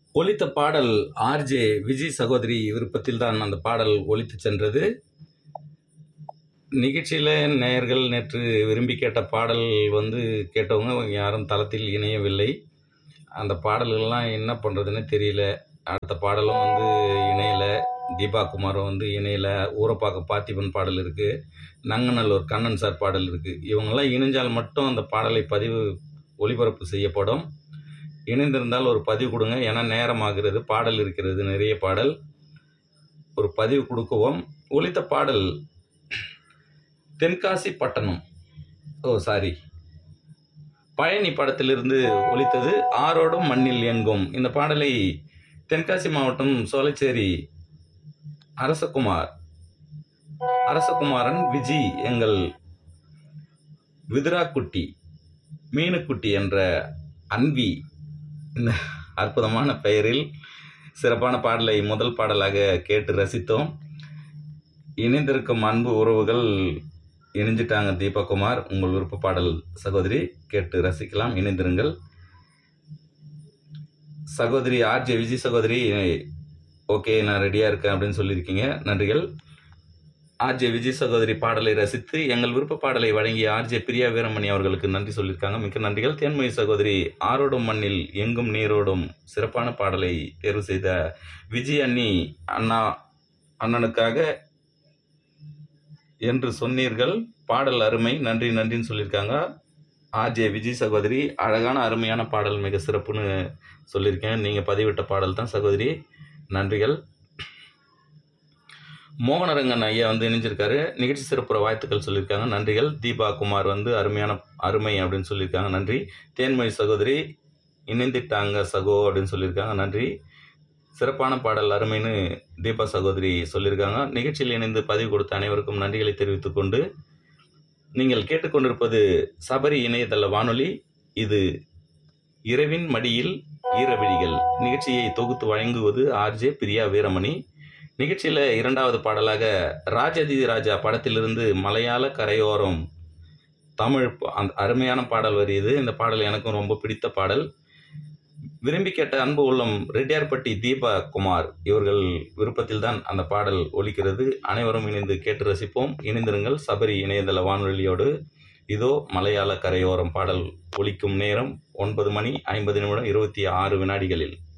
ஒலித்த பாடல் ஆர்ஜே விஜய் சகோதரி விருப்பத்தில் தான் அந்த பாடல் ஒலித்து சென்றது நிகழ்ச்சியில் நேயர்கள் நேற்று விரும்பி கேட்ட பாடல் வந்து கேட்டவங்க யாரும் தளத்தில் இணையவில்லை அந்த பாடல்கள்லாம் என்ன பண்ணுறதுன்னு தெரியல அடுத்த பாடலும் வந்து இணையல தீபா குமாரும் வந்து இணையல ஊரப்பாக்க பார்த்திபன் பாடல் இருக்குது நங்கநல்லூர் கண்ணன் சார் பாடல் இருக்குது இவங்கெல்லாம் இணைஞ்சால் மட்டும் அந்த பாடலை பதிவு ஒளிபரப்பு செய்யப்படும் இணைந்திருந்தால் ஒரு பதிவு கொடுங்க ஏன்னா நேரமாகிறது பாடல் இருக்கிறது நிறைய பாடல் ஒரு பதிவு கொடுக்குவோம் ஒலித்த பாடல் தென்காசி பட்டணம் ஓ சாரி பழனி படத்திலிருந்து ஒலித்தது ஆரோடும் மண்ணில் எங்கும் இந்த பாடலை தென்காசி மாவட்டம் சோலைச்சேரி அரசகுமார் அரசகுமாரன் விஜி எங்கள் விதுராக்குட்டி மீனுக்குட்டி என்ற அன்பி இந்த அற்புதமான பெயரில் சிறப்பான பாடலை முதல் பாடலாக கேட்டு ரசித்தோம் இணைந்திருக்கும் அன்பு உறவுகள் இணைஞ்சிட்டாங்க தீபகுமார் உங்கள் விருப்ப பாடல் சகோதரி கேட்டு ரசிக்கலாம் இணைந்திருங்கள் சகோதரி ஆர்ஜே விஜய் சகோதரி ஓகே நான் ரெடியாக இருக்கேன் அப்படின்னு சொல்லியிருக்கீங்க நன்றிகள் ஆர்ஜே விஜய் சகோதரி பாடலை ரசித்து எங்கள் விருப்ப பாடலை வழங்கிய ஆர்ஜே பிரியா வீரமணி அவர்களுக்கு நன்றி சொல்லியிருக்காங்க மிக்க நன்றிகள் தேன்மொழி சகோதரி ஆரோடும் மண்ணில் எங்கும் நீரோடும் சிறப்பான பாடலை தேர்வு செய்த விஜய் அண்ணி அண்ணா அண்ணனுக்காக என்று சொன்னீர்கள் பாடல் அருமை நன்றி நன்றின்னு சொல்லியிருக்காங்க ஆர்ஜே விஜய் சகோதரி அழகான அருமையான பாடல் மிக சிறப்புன்னு சொல்லியிருக்கேன் நீங்கள் பதிவிட்ட பாடல் தான் சகோதரி நன்றிகள் மோகனரங்கன் ஐயா வந்து இணைஞ்சிருக்காரு நிகழ்ச்சி சிறப்புற வாழ்த்துக்கள் சொல்லியிருக்காங்க நன்றிகள் தீபா குமார் வந்து அருமையான அருமை அப்படின்னு சொல்லியிருக்காங்க நன்றி தேன்மொழி சகோதரி இணைந்திட்டாங்க சகோ அப்படின்னு சொல்லியிருக்காங்க நன்றி சிறப்பான பாடல் அருமைன்னு தீபா சகோதரி சொல்லியிருக்காங்க நிகழ்ச்சியில் இணைந்து பதிவு கொடுத்த அனைவருக்கும் நன்றிகளை தெரிவித்துக் கொண்டு நீங்கள் கேட்டுக்கொண்டிருப்பது சபரி இணையதள வானொலி இது இரவின் மடியில் ஈரவிழிகள் நிகழ்ச்சியை தொகுத்து வழங்குவது ஆர்ஜே பிரியா வீரமணி நிகழ்ச்சியில் இரண்டாவது பாடலாக ராஜாதி ராஜா படத்திலிருந்து மலையாள கரையோரம் தமிழ் ப- அந்த அருமையான பாடல் வருகிறது இந்த பாடல் எனக்கும் ரொம்ப பிடித்த பாடல் விரும்பி கேட்ட அன்பு உள்ளம் ரெட்டியார்பட்டி தீபா குமார் இவர்கள் விருப்பத்தில் தான் அந்த பாடல் ஒலிக்கிறது அனைவரும் இணைந்து கேட்டு ரசிப்போம் இணைந்திருங்கள் சபரி இணையதள வானொலியோடு இதோ மலையாள கரையோரம் பாடல் ஒலிக்கும் நேரம் ஒன்பது மணி ஐம்பது நிமிடம் இருபத்தி ஆறு வினாடிகளில்